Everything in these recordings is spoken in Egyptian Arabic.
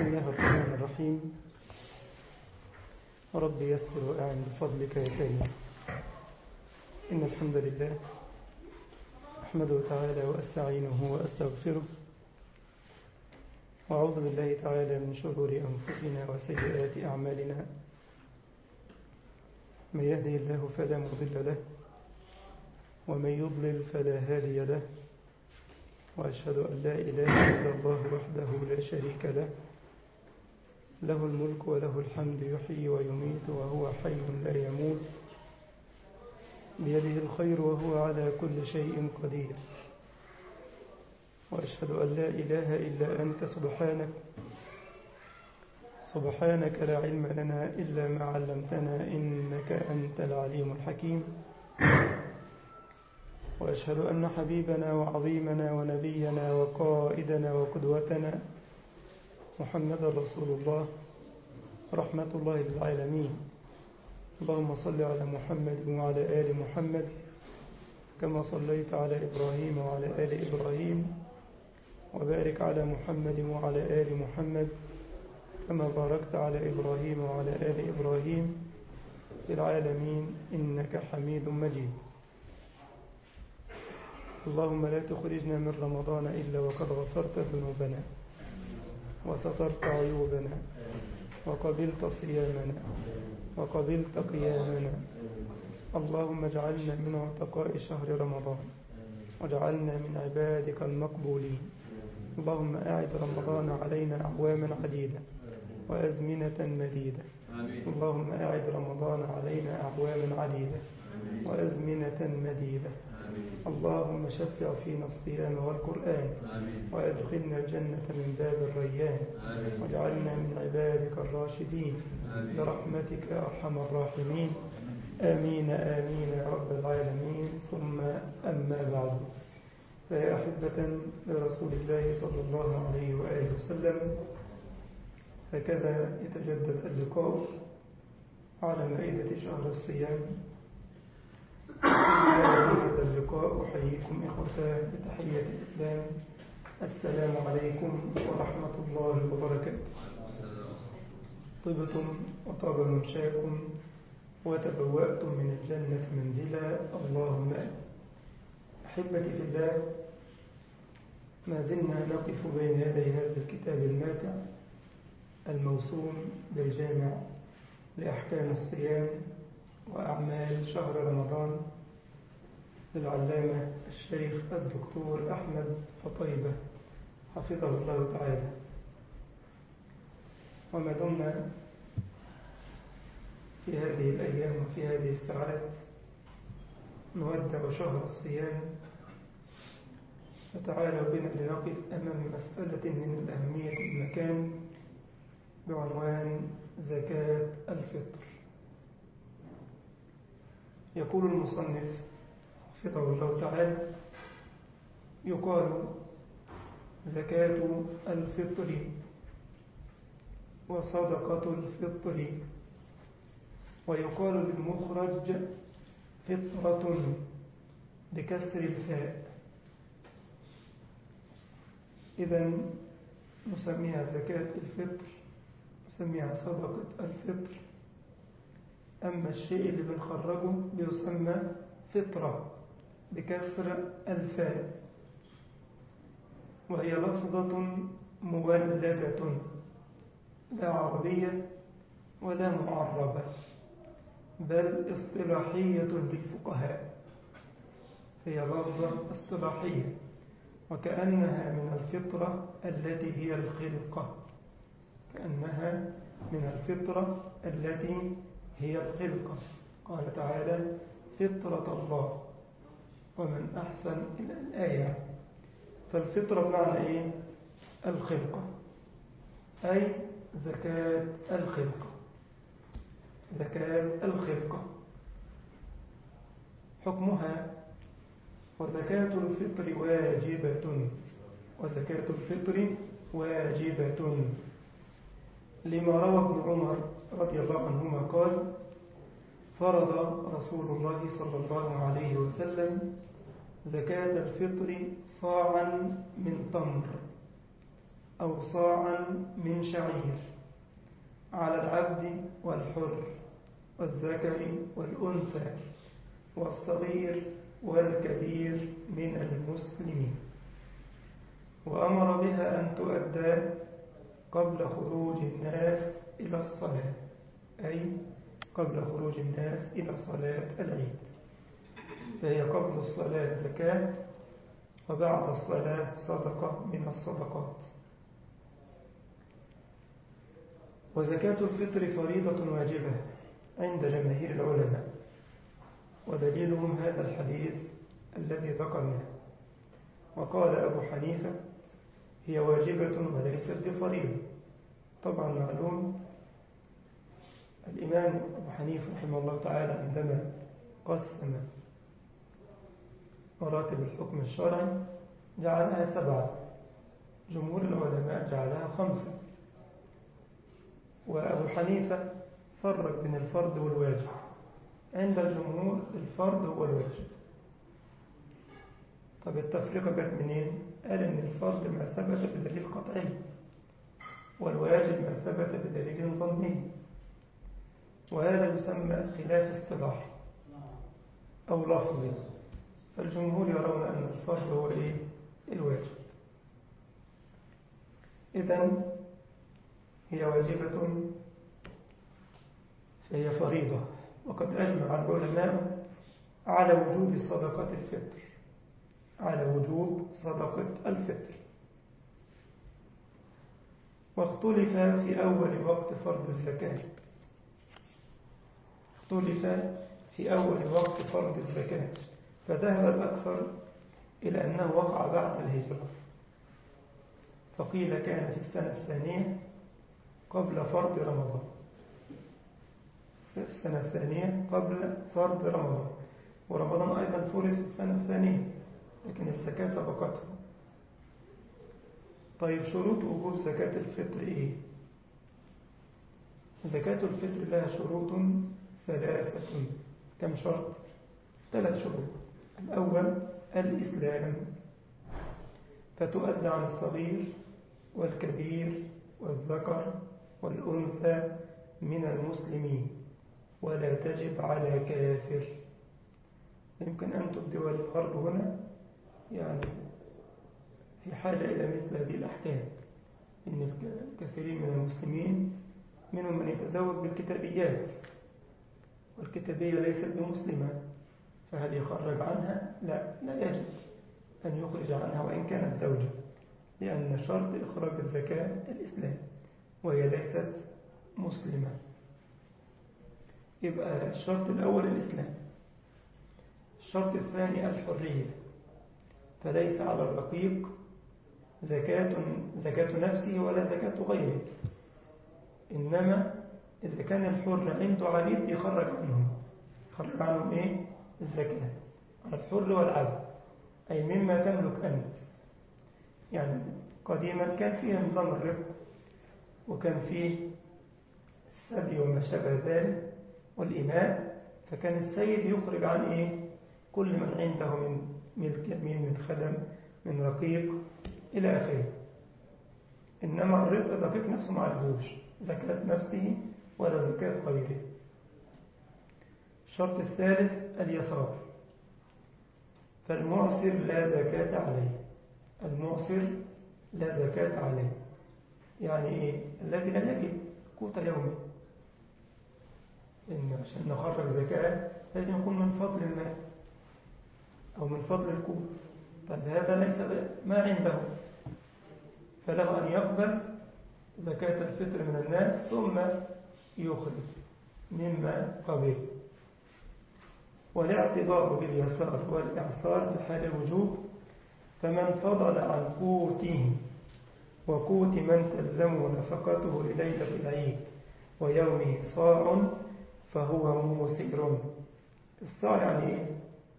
الله الرحمن الرحيم رب يسر وأعن بفضلك يا كريم إن الحمد لله أحمده تعالى وأستعينه وأستغفره وأعوذ بالله تعالى من شرور أنفسنا وسيئات أعمالنا من يهدي الله فلا مضل له ومن يضلل فلا هادي له وأشهد أن لا إله إلا الله وحده لا شريك له له الملك وله الحمد يحيي ويميت وهو حي لا يموت بيده الخير وهو على كل شيء قدير وأشهد أن لا إله إلا أنت سبحانك سبحانك لا علم لنا إلا ما علمتنا إنك أنت العليم الحكيم وأشهد أن حبيبنا وعظيمنا ونبينا وقائدنا وقدوتنا محمد رسول الله رحمة الله للعالمين اللهم صل على محمد وعلى آل محمد كما صليت على إبراهيم وعلى آل إبراهيم وبارك على محمد وعلى آل محمد كما باركت على إبراهيم وعلى آل إبراهيم في العالمين إنك حميد مجيد اللهم لا تخرجنا من رمضان إلا وقد غفرت ذنوبنا وسترت عيوبنا وقبلت صيامنا وقبلت قيامنا اللهم اجعلنا من عتقاء شهر رمضان واجعلنا من عبادك المقبولين اللهم أعد رمضان علينا أعواما عديدة وأزمنة مديدة اللهم أعد رمضان علينا أعواما عديدة وأزمنة مديدة اللهم شفع فينا الصيام والقرآن وأدخلنا الجنة من باب الريان واجعلنا من عبادك الراشدين برحمتك يا أرحم الراحمين آمين آمين يا رب العالمين ثم أما بعد فيا أحبة لرسول الله صلى الله عليه وآله وسلم هكذا يتجدد اللقاء على مائدة شهر الصيام هذا اللقاء أحييكم إخوتان بتحية الإسلام السلام عليكم ورحمة الله وبركاته طبتم وطاب ممشاكم وتبوأتم من الجنة منزلا اللهم أحبتي في الله ما زلنا نقف بين يدي هذا الكتاب الماتع الموسوم بالجامع لأحكام الصيام وأعمال شهر رمضان للعلامة الشيخ الدكتور أحمد فطيبة حفظه الله تعالى وما دمنا في هذه الأيام وفي هذه الساعات نودع شهر الصيام فتعالوا بنا لنقف أمام مسألة من الأهمية المكان بعنوان زكاة الفطر يقول المصنف حفظه الله تعالى يقال زكاة الفطر وصدقة الفطر ويقال للمخرج فطرة بكسر الفاء إذا نسميها زكاة الفطر نسميها صدقة الفطر أما الشيء اللي بنخرجه بيسمى فطرة بكسر الفاء وهي لفظة مولدة لا عربية ولا معربة بل اصطلاحية للفقهاء هي لفظة اصطلاحية وكأنها من الفطرة التي هي الخلقة كأنها من الفطرة التي هي الخلقة قال تعالى فطرة الله ومن أحسن إلى الآية فالفطرة بمعنى إيه؟ الخلقة أي زكاة الخلقة زكاة الخلقة حكمها وزكاة الفطر واجبة وزكاة الفطر واجبة لما روى ابن عمر رضي الله عنهما قال فرض رسول الله صلى الله عليه وسلم زكاة الفطر صاعا من تمر أو صاعا من شعير على العبد والحر والذكر والأنثى والصغير والكبير من المسلمين وأمر بها أن تؤدى قبل خروج الناس إلى الصلاة أي قبل خروج الناس إلى صلاة العيد فهي قبل الصلاة زكاة وبعد الصلاة صدقة من الصدقات وزكاة الفطر فريضة واجبة عند جماهير العلماء ودليلهم هذا الحديث الذي ذكرناه وقال أبو حنيفة هي واجبة وليست بفريضة طبعا معلوم الإمام أبو حنيفة رحمه الله تعالى عندما قسم مراتب الحكم الشرعي جعلها سبعة جمهور العلماء جعلها خمسة وأبو حنيفة فرق بين الفرض والواجب عند الجمهور الفرض هو الواجب طب التفرقة جت منين؟ قال إن الفرض ما ثبت بدليل قطعي والواجب ما ثبت بدليل ظني وهذا يسمى خلاف اصطلاحي أو لفظي فالجمهور يرون أن الفرض هو إيه؟ الواجب إذا هي واجبة فهي فريضة وقد أجمع العلماء على وجوب صدقة الفطر على وجوب صدقة الفطر واختلف في أول وقت فرض الزكاة اختلف في أول وقت فرض الزكاة فذهب الأكثر إلى أنه وقع بعد الهجرة فقيل كان في السنة الثانية قبل فرض رمضان في السنة الثانية قبل فرض رمضان ورمضان أيضا فرض في السنة الثانية لكن الزكاة سبقته طيب شروط وجوب زكاة الفطر إيه؟ زكاة الفطر لها شروط ثلاثة كم شرط؟ ثلاث شروط الأول الإسلام فتؤدى عن الصغير والكبير والذكر والأنثى من المسلمين ولا تجب على كافر يمكن أن تبدو الغرب هنا يعني في حاجة إلى مثل هذه الأحكام إن الكثيرين من المسلمين منهم من يتزوج بالكتابيات والكتابية ليست بمسلمة فهل يخرج عنها؟ لا لا يجب أن يخرج عنها وإن كانت زوجة لأن شرط إخراج الزكاة الإسلام وهي ليست مسلمة يبقى الشرط الأول الإسلام الشرط الثاني الحرية فليس على الرقيق زكاة, زكاة نفسه ولا زكاة غيره إنما إذا كان الحر عنده عبيد يخرج عنهم يخرج عنهم إيه؟ الزكاة الحر والعبد أي مما تملك أنت يعني قديما كان فيه نظام الرق وكان فيه السبي وما شابه ذلك والإماء فكان السيد يخرج عن إيه؟ كل من عنده من ملك يمين من خدم من رقيق إلى آخره إنما الرق الرقيق نفسه ما عليهوش زكاة نفسه ولا زكاة غيره الشرط الثالث اليسار فالمعسر لا زكاة عليه المعسر لا زكاة عليه يعني إيه الذي لم يجد قوت يومه إن عشان نخرج زكاة لازم يكون من فضل المال أو من فضل القوت طب هذا ليس ما عنده فله أن يقبل زكاة الفطر من الناس ثم يخرج مما قبل والاعتبار باليسار والإعصار في حال الوجوب فمن فضل عن قوته وقوت من تلزمه نفقته لليلة العيد ويومه صاع فهو موسر الصاع يعني ايه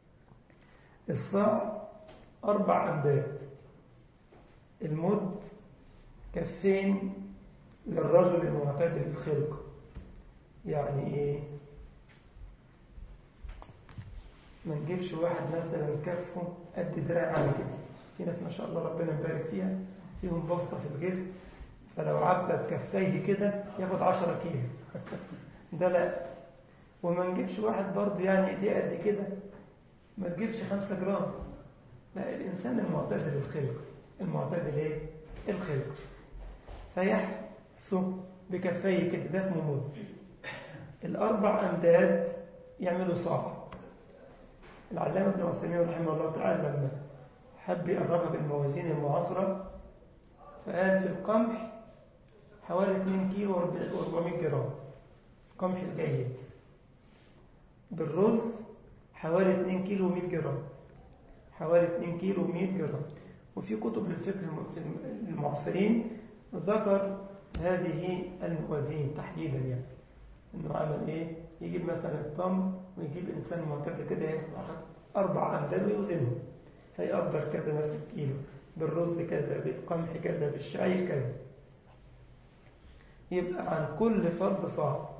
الصاع أربع أمداد المد كفين للرجل المعتدل الخلق يعني ايه ما نجيبش واحد مثلا كفه قد دراع عن كده في ناس ما شاء الله ربنا يبارك فيها فيهم بسطة في الجسم فلو عبت كفيه كده ياخد 10 كيلو ده لا وما نجيبش واحد برضه يعني ايديه قد كده ما تجيبش 5 جرام لا الإنسان المعتدل الخلق المعتدل ايه؟ الخلق فيحثو بكفيه كده ده اسمه مد الأربع أمداد يعملوا صاع العلامة ابن عثيمين رحمه الله تعالى لما حب يقربها بالموازين المعاصرة فقال في القمح حوالي 2 كيلو و400 جرام قمح الجيد بالرز حوالي 2 كيلو و100 جرام حوالي 2 كيلو و100 جرام وفي كتب للفقه المعاصرين ذكر هذه الموازين تحديدا يعني انه عمل ايه يجيب مثلا التمر ويجيب انسان معتدل كده ياخد اربع امداد ويوزنهم فيقدر كذا مثلا كيلو بالرز كذا بالقمح كذا بالشعير كذا يبقى عن كل فرد صاع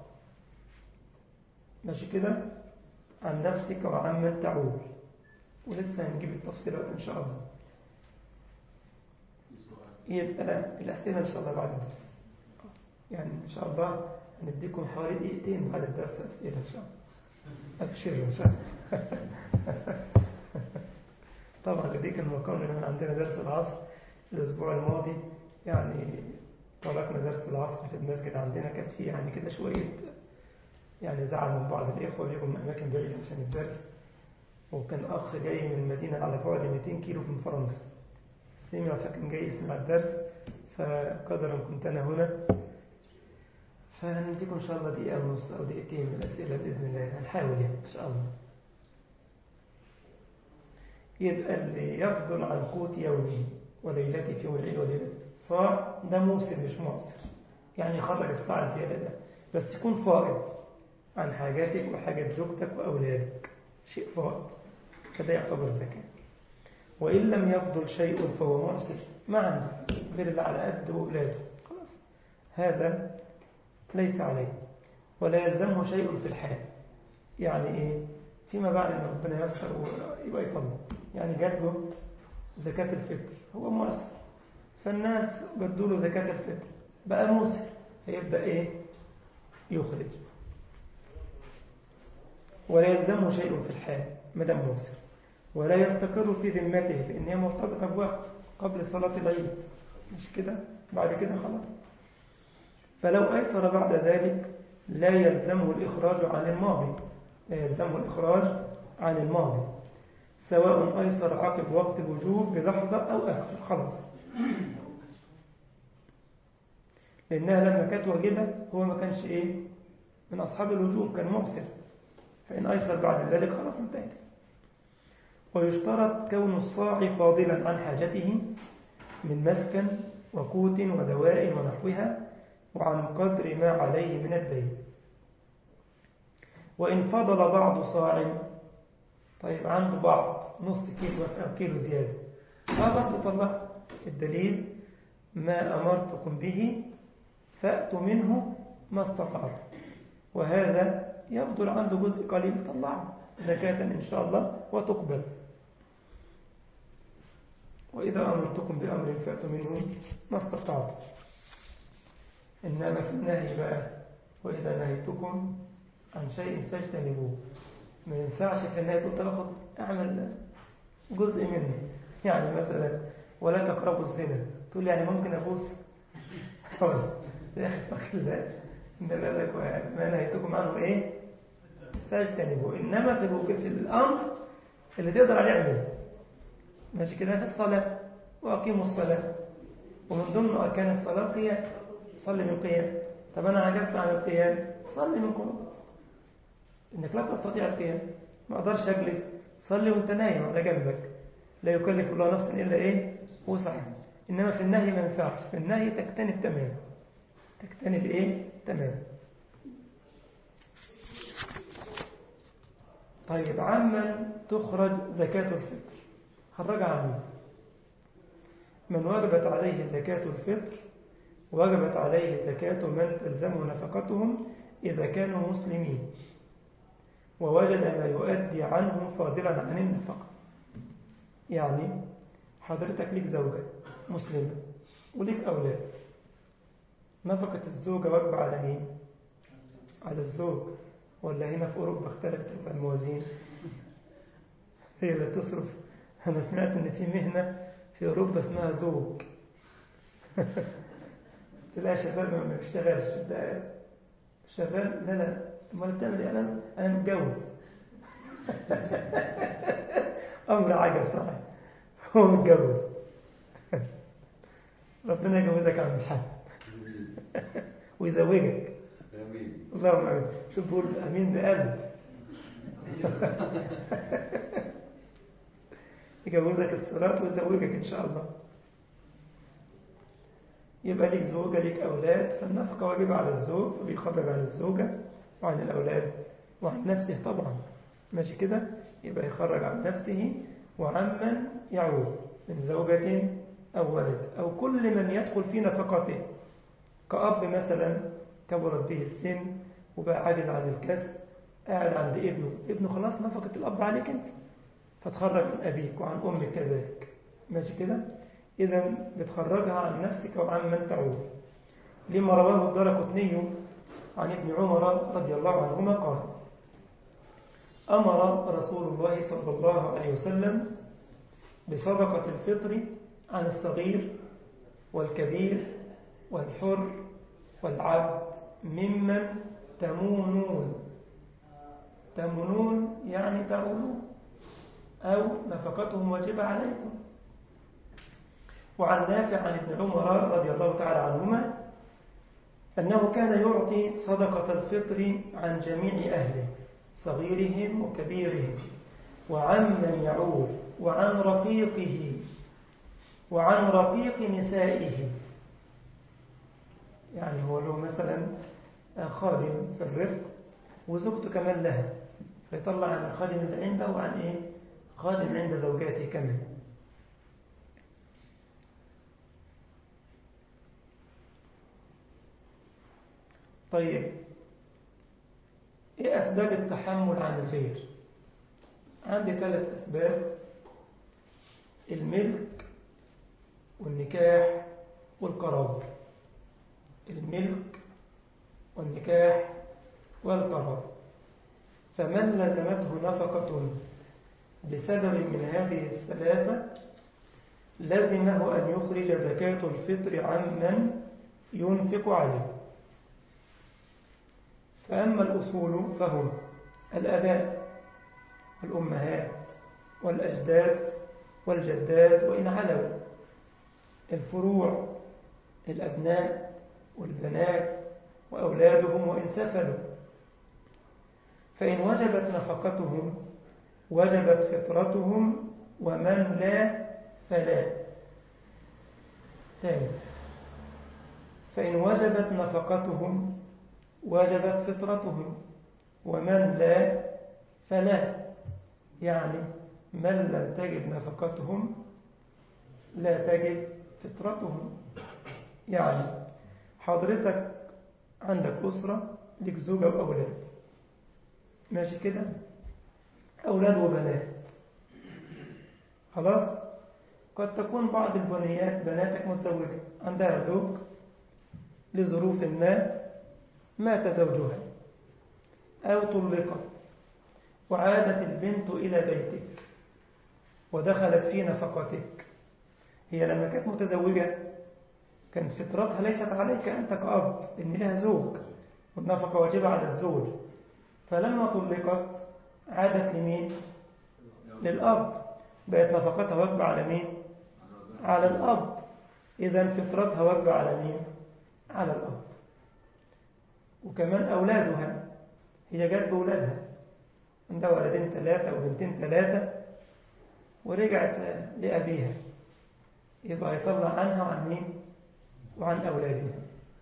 ماشي كده عن نفسك وعن من تعول ولسه هنجيب التفصيلات ان شاء الله يبقى الاسئله ان شاء الله بعد الدرس يعني ان شاء الله هنديكم حوالي دقيقتين بعد الدرس اسئله ان شاء الله ابشروا ان شاء الله طبعا لديك المقام لأن عندنا درس العصر الأسبوع الماضي يعني طلقنا درس العصر في المسجد عندنا كانت فيه يعني كده شوية يعني زعل من بعض الإخوة بيجوا من أماكن بعيدة عشان الدرس وكان أخ جاي من مدينة على بعد 200 كيلو من فرنسا سمع فكان جاي يسمع الدرس فقدرا كنت أنا هنا فهنديكم إن شاء الله دقيقة ونص أو دقيقتين من الأسئلة بإذن الله هنحاول يعني إن شاء الله يبقى اللي يفضل عن قوت يومه وليلته في يوم العيد وليلته صاع ده موسم مش معسر يعني يخرج الصاع الزيادة ده بس يكون فائض عن حاجاتك وحاجات زوجتك وأولادك شيء فائض كده يعتبر زكاة وإن لم يفضل شيء فهو معسر ما عنده غير اللي على قد وأولاده خلاص هذا ليس عليه ولا يلزمه شيء في الحال يعني إيه فيما بعد أن ربنا يسر ويبقى يطلع يعني جات له زكاة الفطر هو مؤسر فالناس بدوا له زكاة الفطر بقى موسر فيبدأ إيه يخرج ولا يلزمه شيء في الحال مدام موسر ولا يستقر في ذمته لأن هي مرتبطة بوقت قبل صلاة العيد مش كده بعد كده خلاص فلو أيسر بعد ذلك لا يلزمه الإخراج عن الماضي لا يلزمه الإخراج عن الماضي سواء أيسر عقب وقت الوجوب بلحظة أو أكثر خلاص لأنها لما كانت واجبة هو ما كانش إيه من أصحاب الوجوب كان محسن فإن أيسر بعد ذلك خلاص انتهت ويشترط كون الصاع فاضلا عن حاجته من مسكن وقوت ودواء ونحوها وعن قدر ما عليه من الدين وإن فضل بعض صاع طيب عنده بعض نص كيلو أو كيلو زيادة فبرضه طلع الدليل ما أمرتكم به فأتوا منه ما استطعتم وهذا يفضل عنده جزء قليل طلعه زكاة إن شاء الله وتقبل وإذا أمرتكم بأمر فأتوا منه ما استطعتم إنما في النهي بقى وإذا نهيتكم عن شيء فاجتنبوه ما ينفعش في النهاية تقول تاخد اعمل جزء منه يعني مثلا ولا تقربوا الزنا تقول يعني ممكن ابوس خلاص يا اخي اتق الله ان بالك ما نهيتكم عنه ايه فاجتنبوه انما في الوقت في الامر اللي تقدر عليه اعمله ماشي كده في الصلاه واقيموا الصلاه ومن ضمن اركان الصلاه قيام صلي من قيام طب انا عجزت عن القيام صلي من قنوت انك لا تستطيع القيام ما اقدرش اجلس صلي وانت نايم على جنبك لا يكلف الله نفسا الا ايه وسعها انما في النهي ما ينفعش في النهي تجتنب تمام تجتنب ايه تمام طيب عمن تخرج زكاة الفطر خرج عنه من وجبت عليه زكاة الفطر وجبت عليه زكاة من تلزمه نفقتهم إذا كانوا مسلمين ووجد ما يؤدي عنه فاضلا عن النفقة يعني حضرتك لك زوجة مسلمة وليك أولاد نفقة الزوجة واجبة على مين؟ على الزوج ولا هنا في أوروبا اختلفت الموازين هي اللي تصرف أنا سمعت إن في مهنة في أوروبا اسمها زوج تلاقي شغال ما بيشتغلش ده شغال لا لا امال بتعمل ايه انا انا متجوز امر عجب صحيح هو متجوز ربنا يجوزك يا عم الحاج ويزوجك امين اللهم امين شوف بقول امين بقلب يجوزك الصلاة ويزوجك ان شاء الله يبقى ليك زوجة ليك أولاد فالنفقة واجبة على الزوج وبيخرج عن الزوجة وعن الأولاد وعن نفسه طبعا ماشي كده يبقى يخرج عن نفسه وعمن يعود من زوجة أو ولد أو كل من يدخل في نفقته كأب مثلا كبرت به السن وبقى عاجز عن الكسب قاعد عند ابنه ابنه خلاص نفقة الأب عليك أنت فتخرج من أبيك وعن أمك كذلك ماشي كده إذا بتخرجها عن نفسك وعن من تعود لما رواه الدرقطني عن ابن عمر رضي الله عنهما قال أمر رسول الله صلى الله عليه وسلم بصدقة الفطر عن الصغير والكبير والحر والعبد ممن تمونون تمونون يعني تعولون أو نفقتهم واجبة عليكم وعن نافع عن ابن عمر رضي الله تعالى عنهما أنه كان يعطي صدقة الفطر عن جميع أهله صغيرهم وكبيرهم وعن من يعود وعن رقيقه وعن رقيق نسائه يعني هو له مثلا خادم في الرفق وزوجته كمان لها فيطلع عن الخادم اللي عنده وعن ايه خادم عند زوجاته كمان طيب ايه اسباب التحمل عن الغير عندي ثلاث اسباب الملك والنكاح والقرار الملك والنكاح والقرار فمن لزمته نفقة بسبب من هذه الثلاثة لزمه أن يخرج زكاة الفطر عمن ينفق عليه فأما الأصول فهم الأباء والأمهات والأجداد والجدات وإن علوا الفروع الأبناء والبنات وأولادهم وإن سفلوا فإن وجبت نفقتهم وجبت فطرتهم ومن لا فلا ثاني فإن وجبت نفقتهم وجبت فطرتهم ومن لا فلا يعني من لم تجد نفقتهم لا تجد فطرتهم يعني حضرتك عندك أسرة لك زوجة وأولاد ماشي كده أولاد وبنات خلاص قد تكون بعض البنيات بناتك متزوجة عندها زوج لظروف ما مات زوجها أو طلقت وعادت البنت إلى بيتك ودخلت في نفقتك هي لما كانت متزوجة كانت فطرتها ليست عليك أنت كأب إن لها زوج والنفقة واجبة على الزوج فلما طلقت عادت لمين؟ للأب بقت نفقتها واجبة على مين؟ على الأب إذا فطرتها واجبة على مين؟ على الأب وكمان أولادها هي جت بأولادها عندها ولدين ثلاثة وبنتين ثلاثة ورجعت لأبيها يبقى يطلع عنها وعن مين؟ وعن أولادها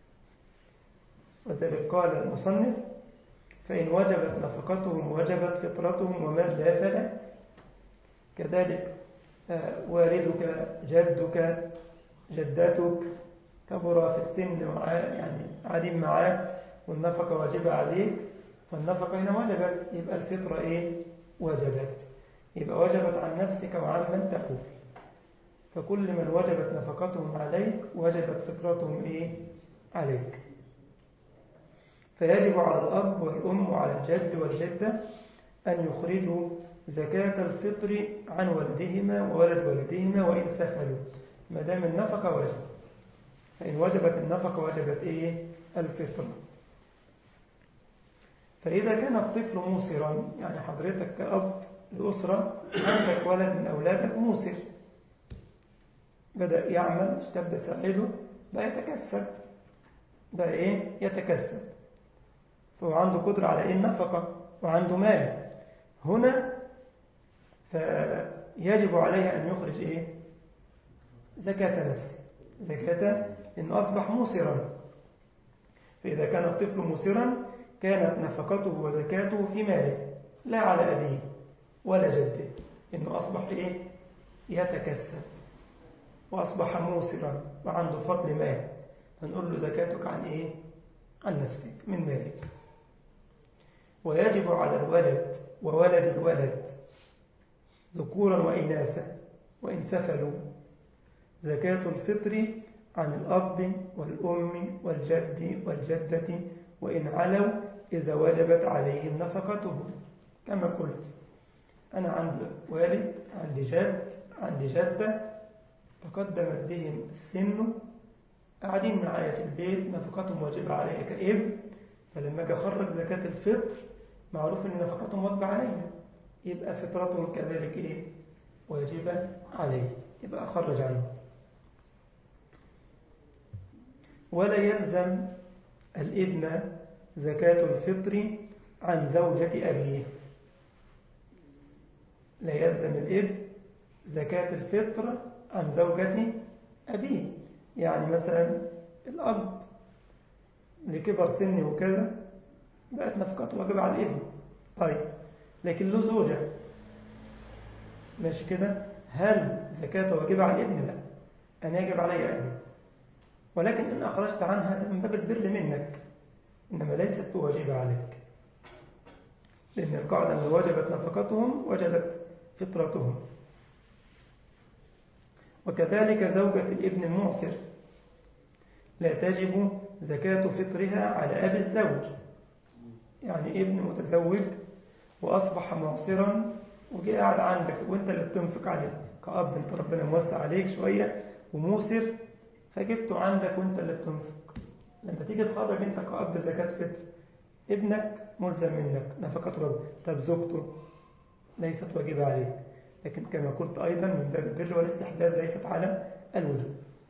وذلك قال المصنف فإن وجبت نفقتهم وجبت فطرتهم ومن لا فلا كذلك والدك جدك جدتك كبر في السن يعني قاعدين معاه والنفقة واجبة عليك فالنفقة هنا وجبت يبقى الفطرة إيه؟ وجبت يبقى وجبت عن نفسك وعن من تكون فكل من وجبت نفقتهم عليك وجبت فطرتهم إيه عليك فيجب على الأب والأم وعلى الجد والجدة أن يخرجوا زكاة الفطر عن ولدهما وولد ولدهما وإن سفلوا ما دام النفقة وجبت فإن وجبت النفقة وجبت إيه الفطرة فإذا كان الطفل موسرا يعني حضرتك كأب الأسرة عندك ولد من أولادك موسر بدأ يعمل اشتد ساعده بقى يتكسب بقى إيه يتكسب فهو عنده قدرة على إيه النفقة وعنده مال هنا فيجب عليه أن يخرج إيه زكاة نفسه زكاة إن أصبح موسرا فإذا كان الطفل موسرا كانت نفقته وزكاته في ماله لا على أبيه ولا جده إنه أصبح إيه يتكسب وأصبح موسرا وعنده فضل مال فنقول له زكاتك عن إيه عن نفسك من مالك ويجب على الولد وولد الولد ذكورا وإناثا وإن سفلوا زكاة الفطر عن الأب والأم والجد والجدة وإن علوا إذا وجبت عليهم نفقتهم كما قلت أنا عندي والد عندي جد عندي جدة تقدمت بهم السن قاعدين معايا في البيت نفقتهم واجبة علي كابن فلما أجي أخرج زكاة الفطر معروف أن نفقتهم واجبة علينا يبقى فطرتهم كذلك إيه واجبة عليه يبقى أخرج عنه ولا يلزم الابن زكاة الفطر عن زوجة أبيه لا يلزم الابن زكاة الفطر عن زوجة أبيه يعني مثلا الأب لكبر سنه وكذا بقت نفقته واجبة على الابن طيب لكن له زوجة ماشي كده هل زكاته واجبة على الابن لا أنا يجب علي أبي ولكن إن أخرجت عنها من باب البر منك إنما ليست بواجبة عليك لأن القاعدة أن وجبت نفقتهم وجبت فطرتهم وكذلك زوجة الابن المعسر لا تجب زكاة فطرها على أبي الزوج يعني ابن متزوج وأصبح معسرا وجاء قاعد عندك وانت اللي بتنفق عليه كأب انت ربنا موسع عليك شوية وموسر فجبته عندك وانت اللي بتنفق لما تيجي تخرج انت كأب زكاة فطر ابنك ملزم منك نفقته رب طب زوجته ليست واجبة عليك لكن كما قلت أيضا من باب البر والاستحباب ليست على الوجوب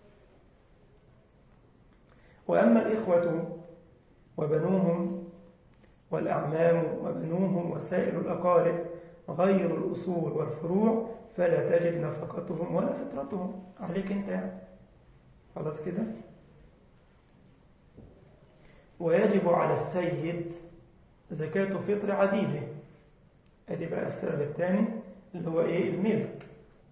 وأما الإخوة وبنوهم والأعمام وبنوهم وسائر الأقارب غير الأصول والفروع فلا تجد نفقتهم ولا فطرتهم عليك انت يعني خلاص كده ويجب على السيد زكاة فطر عبيده ادي بقى السبب الثاني اللي هو ايه الملك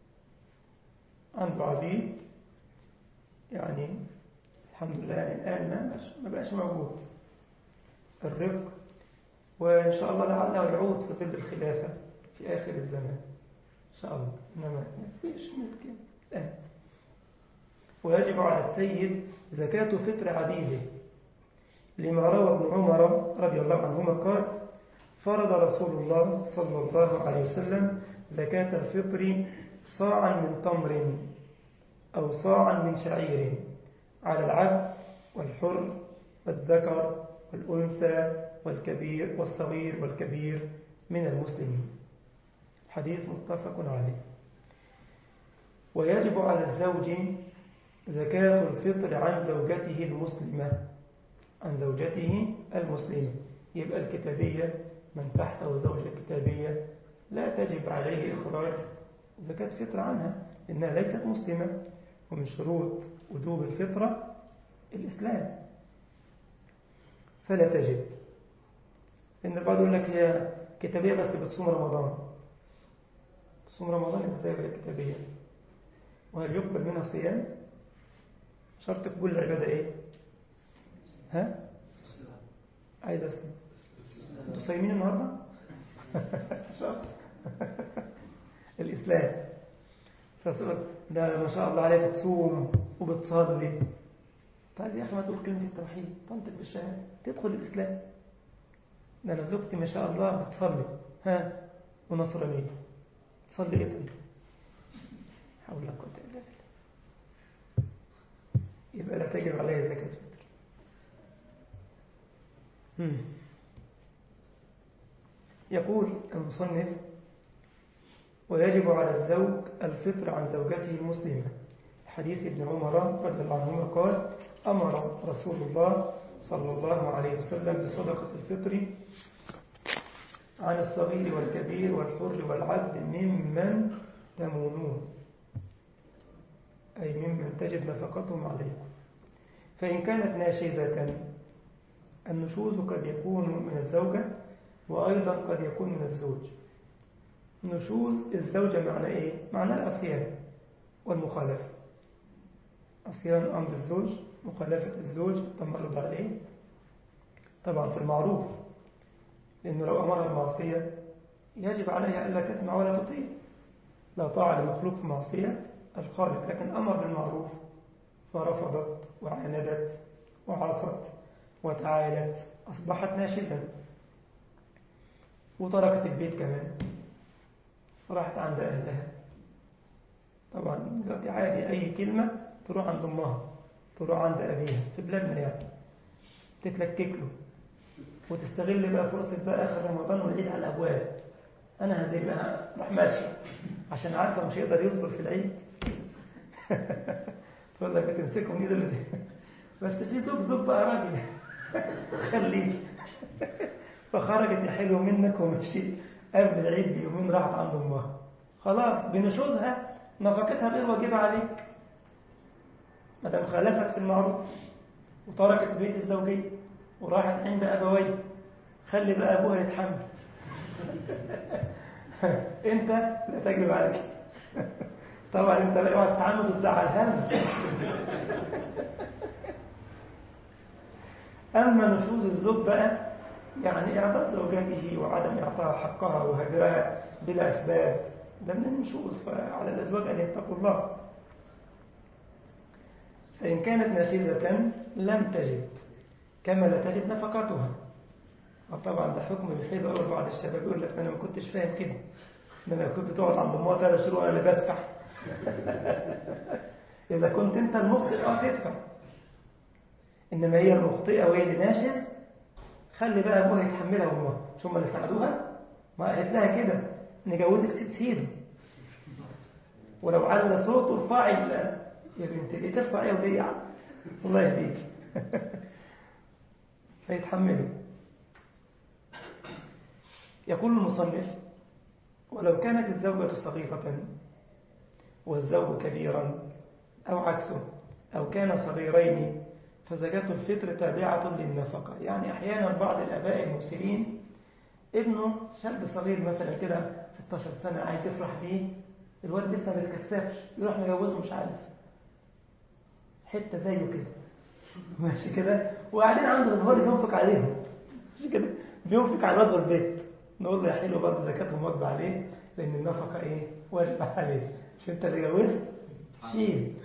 عنده عبيد يعني الحمد لله يعني الآن ما بقاش, ما بقاش موجود الرق وإن شاء الله لعله يعود في ظل الخلافة في آخر الزمان إن شاء الله إنما ما فيش ممكن الآن ويجب على السيد زكاة فطر عبيده لما روى ابن عمر رضي الله عنهما قال فرض رسول الله صلى الله عليه وسلم زكاة الفطر صاعا من تمر أو صاعا من شعير على العبد والحر والذكر والأنثى والكبير والصغير والكبير من المسلمين حديث متفق عليه ويجب على الزوج زكاة الفطر عن زوجته المسلمة عن زوجته المسلمة يبقى الكتابية من تحته زوجة كتابية لا تجب عليه إخراج زكاة فطر عنها إنها ليست مسلمة ومن شروط وجوب الفطرة الإسلام فلا تجب إن البعض يقول لك هي كتابية بس بتصوم رمضان تصوم رمضان إزاي بقى كتابية وهل يقبل منها صيام شرط قبول العبادة إيه ها عايز أسمع أنتوا صايمين النهاردة شرط الإسلام فسؤال ده ما شاء الله عليك بتصوم وبتصلي طيب يا أخي ما تقول كلمة التوحيد تنطق بالشهادة تدخل الإسلام ده أنا زوجتي ما شاء الله بتصلي ها ونصرانية تصلي إيه طيب حول ولا قوة إلا بالله يبقى لا تجب عليها زكاة الفطر يقول المصنف ويجب على الزوج الفطر عن زوجته المسلمة حديث ابن عمر رضي الله عنهما قال أمر رسول الله صلى الله عليه وسلم بصدقة الفطر عن الصغير والكبير والحر والعبد ممن تمونون أي ممن تجب نفقتهم عليكم فإن كانت ناشزة النشوز قد يكون من الزوجة وأيضا قد يكون من الزوج نشوز الزوجة معنى إيه؟ معنى العصيان والمخالفة عصيان أمر الزوج مخالفة الزوج التمرد عليه طبعا في المعروف لأنه لو أمرها المعصية يجب عليها ألا تسمع ولا تطيع لا طاعة لمخلوق في معصية الخالق لكن أمر بالمعروف فرفضت وعاندت وعصت وتعالت أصبحت ناشزا وتركت البيت كمان راحت عند أهلها طبعا دلوقتي عادي أي كلمة تروح عند أمها تروح عند أبيها في بلادنا يعني تتلكك له وتستغل بقى فرصة بقى آخر رمضان والعيد على الأبواب أنا هزيل لها راح ماشي عشان عارفة مش هيقدر يصبر في العيد تقول لك تمسكهم ايده اللي بس في زوج زوج بقى راجل خليك فخرجت الحلو منك ومشيت قبل العيد بيومين راحت عند امها خلاص بنشوزها نفقتها غير واجبة عليك ما دام خالفت في المعروف وتركت بيت الزوجية وراحت عند أبويه خلي بقى أبوها يتحمل أنت لا تجب عليك طبعا أنت لا اوعى تتعمد وتزعلها أما نشوز الزوج بقى يعني إعطاء زوجته وعدم إعطاء حقها وهجرها بلا أسباب ده من النشوز فعلى الأزواج أن يتقوا الله فإن كانت ناشزة لم تجد كما لا تجد نفقاتها طبعا ده حكم بيحيل أول بعض الشباب يقول لك أنا ما كنتش فاهم كده ده أنا كنت تقعد عند أمها ثلاث شهور وأنا اللي بدفع إذا كنت أنت المخطئ أه تدفع إنما هي المخطئة وهي اللي ناشز خلي بقى أبوها يتحملها وأمها مش هم اللي ساعدوها ما قالت لها كده نجوزك ست سيده ولو على صوته ارفعي يا بنت اللي ترفع ايه ودي الله يهديك فيتحملوا يقول المصنف ولو كانت الزوجة صغيرة والزوج كبيرا أو عكسه أو كان صغيرين فزكاة الفطر تابعة للنفقة يعني أحيانا بعض الأباء المسلمين ابنه شاب صغير مثلا كده 16 سنة عايز يفرح بيه الواد لسه ما بيتكسفش يروح مجوزه مش عارف حتة زيه كده ماشي كده وقاعدين عنده الظهر بينفق عليهم مش كده بينفق على الواد والبيت نقول له يا حلو برضه زكاتهم واجبة عليه لأن النفقة إيه واجبة عليه مش أنت اللي جوزت شيل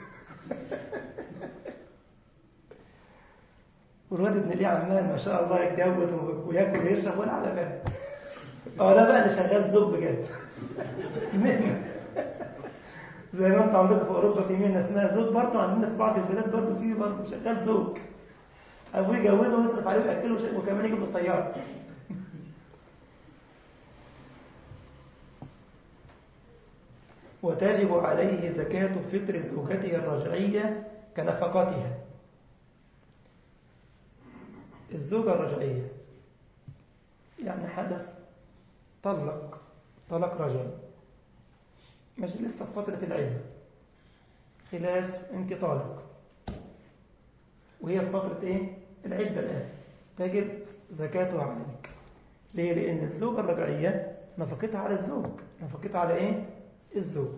والواد ابن ليه عمال ما شاء الله يتجوز وياكل ويشرب ولا على باله اه ده بقى اللي شغال زوج بجد زي ما انت عندك في اوروبا في مهنه اسمها زوج برضه عندنا في بعض البلاد برضه في برضه شغال زوج ابوه يجوزه ويصرف عليه وياكله وكمان يجيب له سياره وتجب عليه زكاة فطر زوجته الرجعية كنفقتها الزوجة الرجعية يعني حدث طلق طلق رجل مش لسه في فترة العلم خلاف انت طالق وهي في فترة ايه العدة الآن تجب زكاتها عليك ليه لأن الزوجة الرجعية نفقتها على الزوج نفقتها على ايه الزوج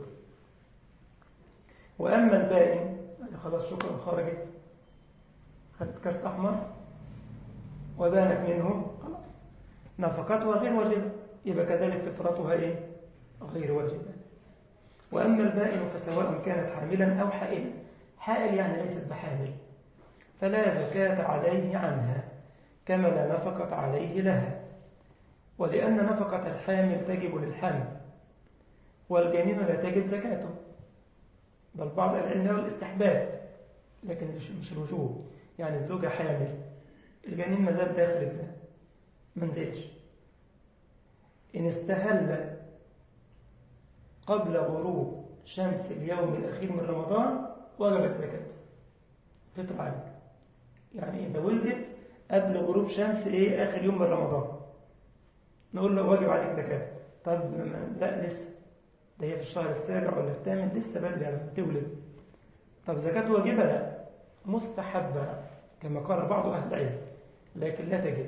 وأما البائن يعني خلاص شكرا خرجت خدت كارت أحمر وبانت منه خلاص نفقتها غير واجبة يبقى كذلك فطرتها إيه؟ غير واجبة وأما البائن فسواء كانت حاملا أو حائلا حائل يعني ليست بحامل فلا زكاة عليه عنها كما لا نفقت عليه لها ولأن نفقة الحامل تجب للحمل والجنين لا تجب زكاته بل بعض العلم يرى الاستحباب لكن مش الوجوب يعني الزوجة حامل الجنين ما زال داخل ابنها ما نزلش إن استهل قبل غروب شمس اليوم الأخير من رمضان وجبت زكاته فطر عليك يعني إذا ولدت قبل غروب شمس إيه آخر يوم من رمضان نقول له واجب عليك زكاة طب لا لسه ده هي في الشهر السابع ولا الثامن لسه بدري على تولد طب زكاة واجبة لا مستحبة كما قال بعض أهل العلم لكن لا تجب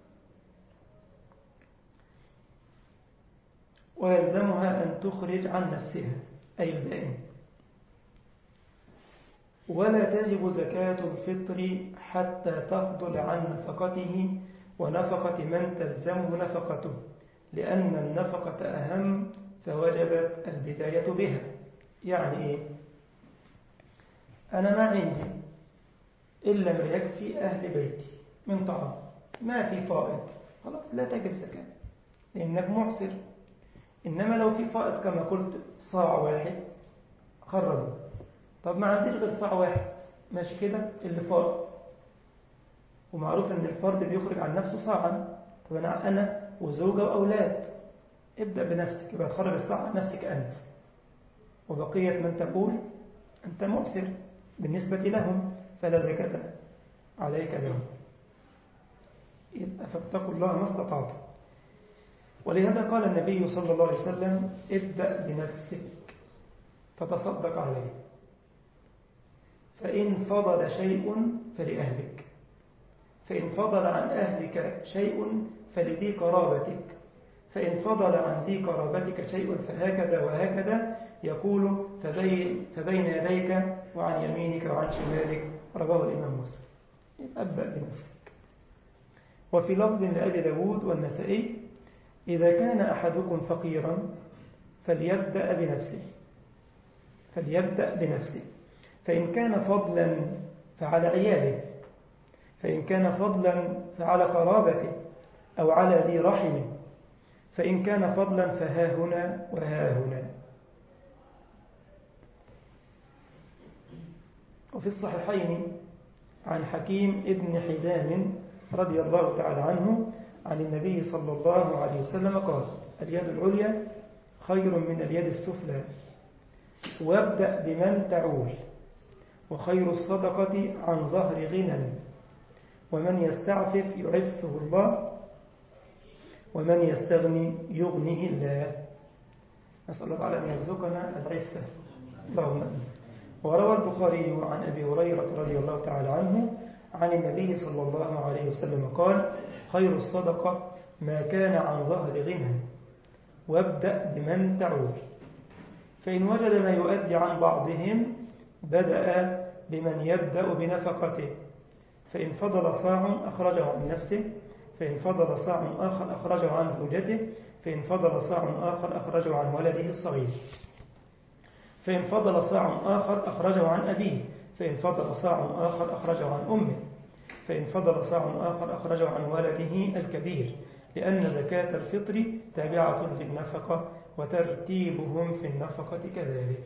ويلزمها أن تخرج عن نفسها أي البائن ولا تجب زكاة الفطر حتى تفضل عن نفقته ونفقة من تلزمه نفقته لأن النفقة أهم فوجبت البداية بها يعني إيه؟ أنا ما عندي إلا ما يكفي أهل بيتي من طعام ما في فائض خلاص لا تجب زكاة لأنك معسر إنما لو في فائض كما قلت صاع واحد خرجه طب ما عنديش غير صاع واحد ماشي كده اللي فائض ومعروف ان الفرد بيخرج عن نفسه صاعا طب انا انا وزوجه واولاد ابدا بنفسك يبقى تخرج الصاع عن نفسك انت وبقيه من تقول انت مؤثر بالنسبه لهم فلا زكاه عليك لهم يبقى فاتقوا الله ما استطعتم ولهذا قال النبي صلى الله عليه وسلم ابدا بنفسك فتصدق عليه فان فضل شيء فلاهلك فإن فضل عن أهلك شيء فلذي قرابتك فإن فضل عن ذي قرابتك شيء فهكذا وهكذا يقول فبين, فبين يديك وعن يمينك وعن شمالك رواه الإمام مسلم أبدأ بنفسك وفي لفظ لأبي داود والنسائي إذا كان أحدكم فقيرا فليبدأ بنفسه فليبدأ بنفسه فإن كان فضلا فعلى عياله فإن كان فضلا فعلى قرابته أو على ذي رحمه فإن كان فضلا فها هنا وها هنا وفي الصحيحين عن حكيم ابن حزام رضي الله تعالى عنه عن النبي صلى الله عليه وسلم قال اليد العليا خير من اليد السفلى وابدأ بمن تعول وخير الصدقة عن ظهر غنى ومن يستعفف يعفه الله ومن يستغني يغنيه الله نسأل الله تعالى أن يرزقنا العفة اللهم وروى البخاري عن أبي هريرة رضي الله تعالى عنه عن النبي صلى الله عليه وسلم قال خير الصدقة ما كان عن ظهر غنى وابدأ بمن تعول فإن وجد ما يؤدي عن بعضهم بدأ بمن يبدأ بنفقته فإن فضل صاع أخرجه عن نفسه فإن فضل صاع آخر أخرجه عن زوجته فإن فضل صاع آخر أخرجه عن ولده الصغير فإن فضل صاع آخر أخرجه عن أبيه فإن فضل صاع آخر أخرجه عن أمه فإن فضل صاع آخر أخرجه عن ولده الكبير لأن زكاة الفطر تابعة للنفقة وترتيبهم في النفقة كذلك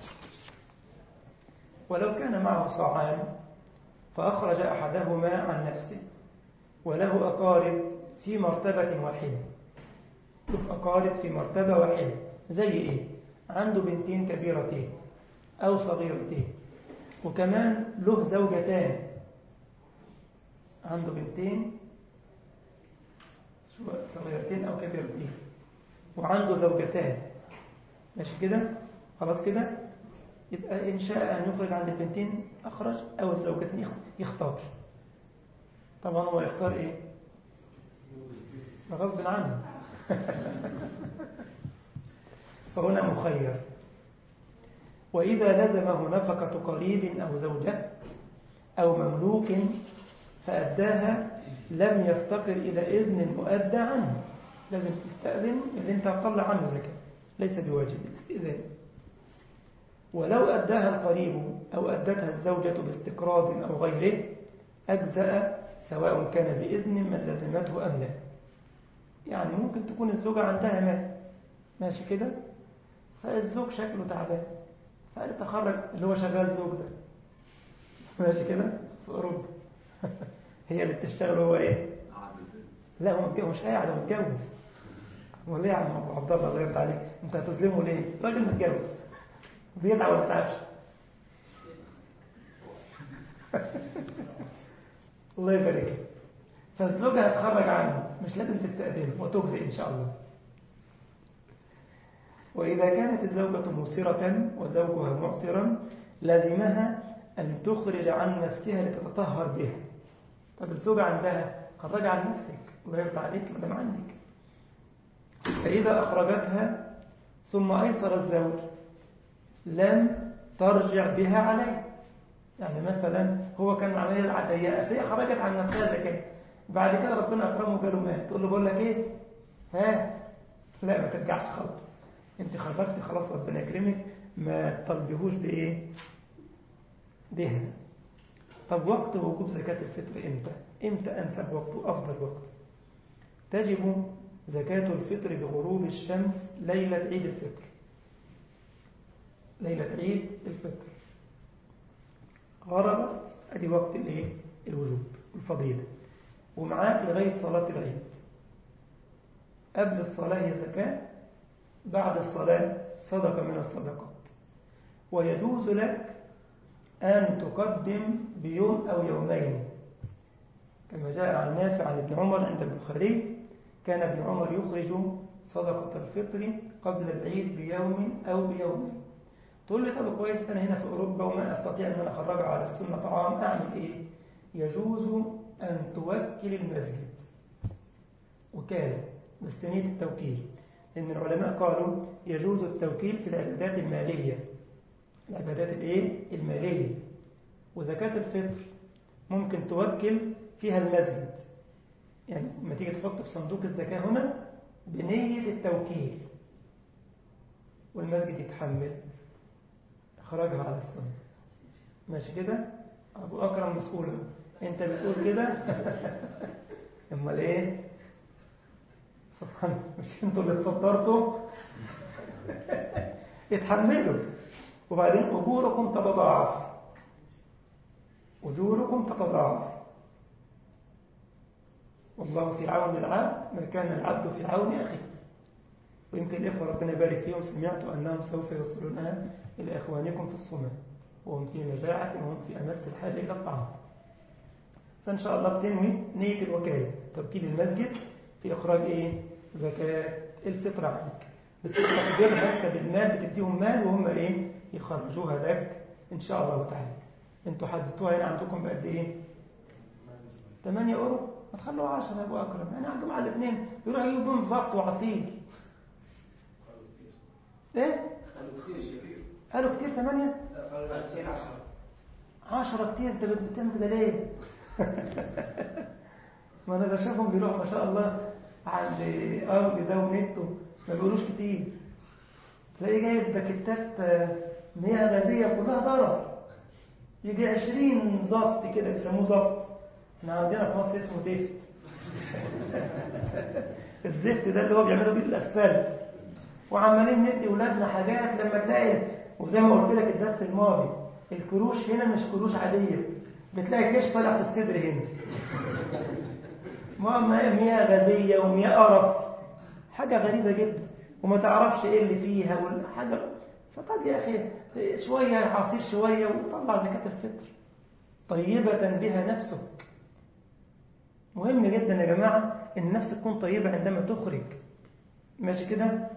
ولو كان معه صاعان فأخرج أحدهما عن نفسه وله أقارب في مرتبة واحدة شوف أقارب في مرتبة واحدة زي إيه عنده بنتين كبيرتين أو صغيرتين وكمان له زوجتان عنده بنتين صغيرتين أو كبيرتين وعنده زوجتان ماشي كده خلاص كده يبقى إن شاء أن يخرج عن البنتين أخرج أو الزوجتين يختار طبعا هو يختار إيه غصب عنه فهنا مخير وإذا لزمه نفقة قريب أو زوجة أو مملوك فأداها لم يفتقر إلى إذن المؤدى عنه لازم تستأذن اللي انت هتطلع عنه زكاة ليس بواجب الاستئذان ولو أداها القريب أو أدتها الزوجة باستقراض أو غيره أجزأ سواء كان بإذن من لزمته أم لا يعني ممكن تكون الزوجة عندها مال ماشي كده فالزوج شكله تعبان فقال تخرج اللي هو شغال زوج ده ماشي كده في أوروبا هي اللي بتشتغل هو إيه لا هو متجوز مش قاعد هو متجوز هو ليه يا عم ابو عبد الله الله يرضى عليك انت هتظلمه ليه راجل متجوز بيتعب ولا تعبش الله يبارك لك فالزوجة هتخرج عنه مش لازم تستأذنه وتجزئ إن شاء الله وإذا كانت الزوجة موسرة وزوجها معسرا لازمها أن تخرج عن نفسها لتتطهر بها طب الزوجة عندها خرج عن نفسك الله يرضى عليك مدام عندك فإذا أخرجتها ثم أيسر الزوج لم ترجع بها عليه يعني مثلا هو كان عملية العدياء فهي خرجت عن نفسها زكاة بعد كده ربنا أكرمه وجاله مال تقول له بقول لك إيه ها لا ما ترجعش خالص انت خرجت خلاص ربنا يكرمك ما تطلبيهوش بإيه بها طب وقت وجوب زكاة الفطر إمتى إمتى أنسب وقت أفضل وقت تجب زكاة الفطر بغروب الشمس ليلة عيد الفطر ليلة عيد الفطر غرب أدي وقت الإيه؟ الوجوب الفضيلة ومعاك لغاية صلاة العيد قبل الصلاة هي زكاة بعد الصلاة صدقة من الصدقات ويجوز لك أن تقدم بيوم أو يومين كما جاء عن نافع عن ابن عمر عند البخاري كان ابن عمر يخرج صدقة الفطر قبل العيد بيوم أو بيومين تقول لي طب كويس أنا هنا في أوروبا وما أستطيع أن أنا أخرج على السنة طعام أعمل إيه يجوز أن توكل المسجد وكالة بس نية التوكيل لأن العلماء قالوا يجوز التوكيل في العبادات المالية العبادات الإيه؟ المالية وزكاة الفطر ممكن توكل فيها المسجد يعني لما تيجي تحط في صندوق الزكاة هنا بنية التوكيل والمسجد يتحمل خرجها على السنة ماشي كده أبو أكرم مسؤول أنت بتقول كده امال إيه سبحان مش انتوا اللي تصدرتوا اتحملوا وبعدين أجوركم تتضاعف أجوركم تتضاعف والله في عون العبد ما كان العبد في عون أخيه ويمكن الإخوة ربنا يبارك فيهم سمعت أنهم سوف يوصلونها إلى إخوانكم في الصومال وهم في مجاعة وهم في أمس الحاجة إلى الطعام فإن شاء الله بتنوي نية الوكالة توكيل المسجد في إخراج إيه؟ زكاة الفطر عنك بس تقدرها بالمال بتديهم مال وهم إيه؟ يخرجوها لك إن شاء الله تعالى أنتوا حددتوها هنا عندكم بقد إيه؟ 8 أورو ما تخلوها 10 يا أبو أكرم يعني عندهم على الاثنين يروح يجيبوا زفت وعصير إيه؟ قالوا كثير شرير قالوا كتير 8 قالوا كثير عشرة 10 كتير انت بتعمل كده ليه ما انا بشوفهم بيروحوا ما شاء الله عند ارض ده ونتو ما بيقولوش كتير تلاقيه جايب باكيتات آه، مياه غازيه كلها ضرر يجي 20 زفت كده بيسموه زفت احنا عندنا في مصر اسمه زفت الزفت ده اللي هو بيعملوا بيه الاسفلت وعمالين ندي ولادنا حاجات لما تلاقي وزي ما قلت لك الدرس الماضي الكروش هنا مش كروش عادية بتلاقي كيش طالع في الصدر هنا ما مياه غازية ومياه قرف حاجة غريبة جدا وما تعرفش ايه اللي فيها والحاجة فطب يا أخي شوية عصير شوية وطلع زكاة الفطر طيبة بها نفسك مهم جدا يا جماعة إن النفس تكون طيبة عندما تخرج ماشي كده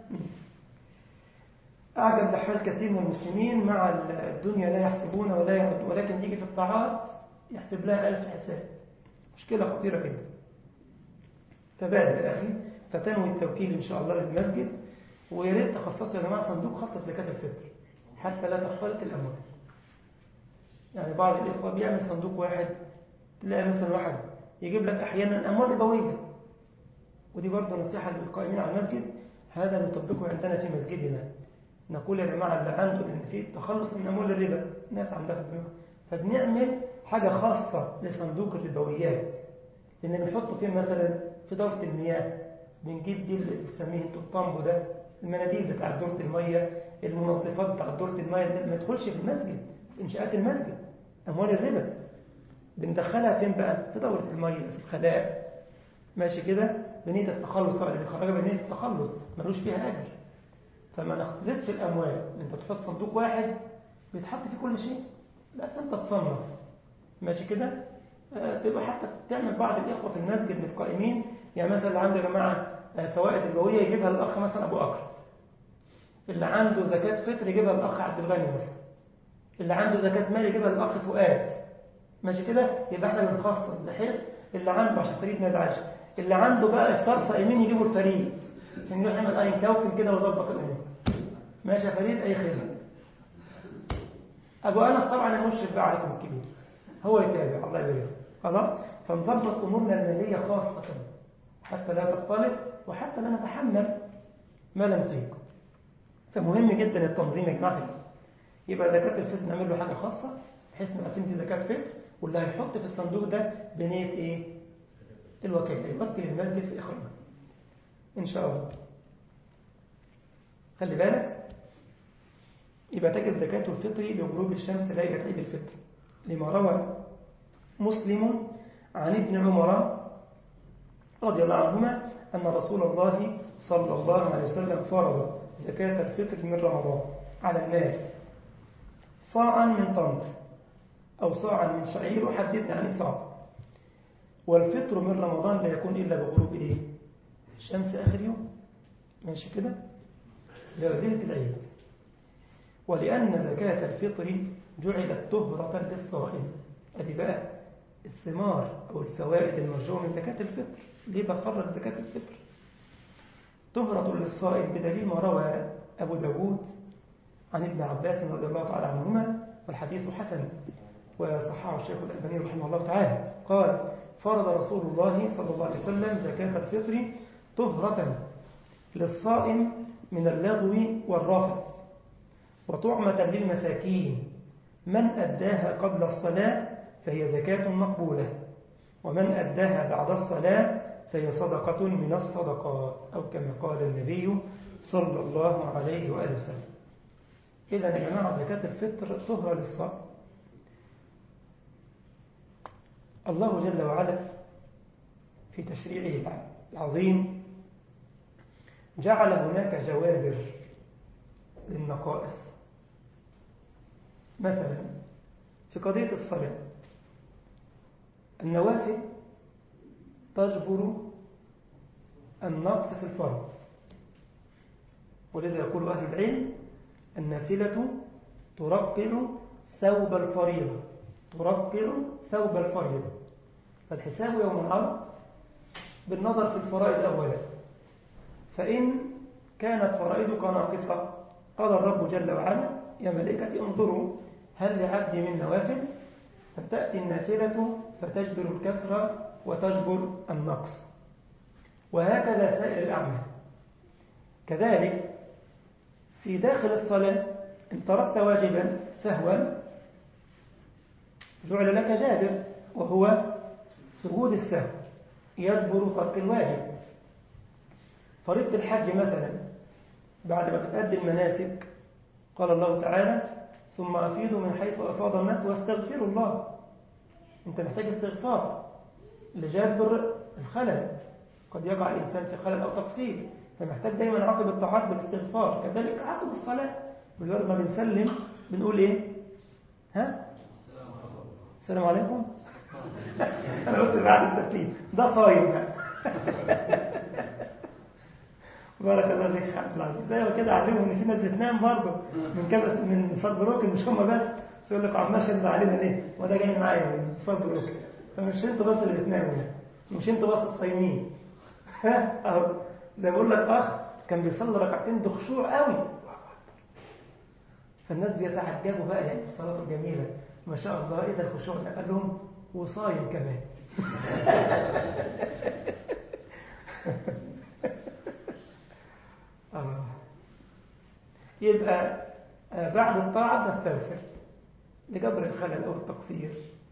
أعجب لحال كثير من المسلمين مع الدنيا لا يحسبون ولا يعد ولكن يجي في الطاعات يحسب لها ألف حساب مشكلة خطيرة جدا فبادر يا أخي فتنوي التوكيل إن شاء الله للمسجد ويا ريت تخصصوا يا جماعة صندوق خاص بزكاة الفطر حتى لا تختلط الأموال يعني بعض الإخوة بيعمل صندوق واحد تلاقي مثلا واحد يجيب لك أحيانا أموال ربوية ودي برضه نصيحة للقائمين على المسجد هذا نطبقه عندنا في مسجدنا نقول يا جماعة اللي عنده إن في تخلص من أموال الربا ناس عندها في البنوك فبنعمل حاجة خاصة لصندوق الربويات لأن بنحطه فين مثلا في دورة المياه بنجيب دي اللي بنسميه انتوا الطامبو ده المناديل بتاع دورة المية المنظفات بتاع دورة المية ما يدخلش في المسجد في إنشاءات المسجد أموال الربا بندخلها فين بقى في دورة المية في الخلاء ماشي كده بنية التخلص طبعا اللي بيخرجها بنية التخلص ملوش فيها أجر فما نختلطش الأموال أنت تحط صندوق واحد بيتحط فيه كل شيء لا أنت تصنف ماشي كده آه تبقى حتى تعمل بعض الإخوة في المسجد من القائمين يعني مثلا اللي عنده يا جماعة آه فوائد الجوية يجيبها للأخ مثلا أبو أكرم اللي عنده زكاة فطر يجيبها للأخ عبد الغني مثلا اللي عنده زكاة مال يجيبها للأخ فؤاد ماشي كده يبقى احنا بنخصص بحيث اللي عنده عشان فريد ما يزعلش اللي عنده بقى افطار صائمين يجيبوا الفريد عشان يروح يعمل اي كوكب كده ويظبط الامور ماشي يا فريد اي خدمه ابو انس طبعا المشرف بقى عليكم الكبير هو يتابع الله يبارك خلاص فنظبط امورنا الماليه خاصه حتى لا تختلط وحتى لا نتحمل ما لم تيق فمهم جدا التنظيم يا جماعه يبقى زكاه الفطر نعمل له حاجه خاصه بحيث نبقى دي زكاه فطر واللي هيحط في الصندوق ده بنيه ايه الوكيل يوكل المسجد في اخراجه ان شاء الله خلي بالك يبقى تجد زكاة الفطر لغروب الشمس ليلة عيد الفطر لما روى مسلم عن ابن عمر رضي الله عنهما أن رسول الله صلى الله عليه وسلم فرض زكاة الفطر من رمضان على الناس صاعا من تمر أو صاعا من شعير وحددنا عن صاع والفطر من رمضان لا يكون إلا بغروب إيه؟ الشمس آخر يوم ماشي كده لوزينة العيد ولأن زكاة الفطر جعلت طهرة للصائم أدي بقى الثمار أو الفوائد المرجوة من زكاة الفطر ليه بخرج زكاة الفطر طهرة للصائم بدليل ما روى أبو داود عن ابن عباس رضي الله تعالى عنهما والحديث حسن وصححه الشيخ الألباني رحمه الله تعالى قال فرض رسول الله صلى الله عليه وسلم زكاة الفطر طهرة للصائم من اللغو والرفث وطعمة للمساكين من أداها قبل الصلاة فهي زكاة مقبولة ومن أداها بعد الصلاة فهي صدقة من الصدقات أو كما قال النبي صلى الله عليه وآله وسلم إذا يا جماعة زكاة الفطر طهرة للصائم الله جل وعلا في تشريعه العظيم جعل هناك جوابر للنقائص مثلا في قضية الصلاة النوافل تجبر النقص في الفرض ولذا يقول أهل العلم النافلة ترقع ثوب الفريضة ترقع ثوب الفريضة فالحساب يوم العرض بالنظر في الفرائض أولا فإن كانت فرائضك ناقصة قال الرب جل وعلا يا ملائكة انظروا هل لعبدي من نوافل فتأتي النافلة فتجبر الكسر وتجبر النقص وهكذا سائر الأعمال كذلك في داخل الصلاة إن تركت واجبا سهوا جعل لك جابر وهو سجود السهو يجبر ترك الواجب فريضة الحج مثلا بعد ما بتأدي المناسك قال الله تعالى ثم أفيدوا من حيث أفاض الناس واستغفروا الله أنت محتاج استغفار لجبر الخلل قد يقع الإنسان في خلل أو تقصير فمحتاج دايما عقب الطاعات بالاستغفار كذلك عقب الصلاة بجرد ما بنسلم بنقول إيه ها السلام عليكم أنا قلت بعد التسليم ده صايم بقى بارك الله فيك عبد العزيز زي كده علمهم ان في ناس بتنام برضه من كذا من فرد بروكن مش هم بس يقول لك عمال شد علينا ليه وده جاي معايا من فرد بروكن فمش انتوا بس اللي بتناموا يعني مش انتوا بس الصايمين ها اهو زي بقول لك اخ كان بيصلي ركعتين بخشوع قوي فالناس بيتعجبوا بقى يعني الصلاه الجميله ما شاء الله ايه ده الخشوع ده قال لهم وصايم كمان يبقى آه، بعد الطاعة نستغفر لجبر الخلل أو التقصير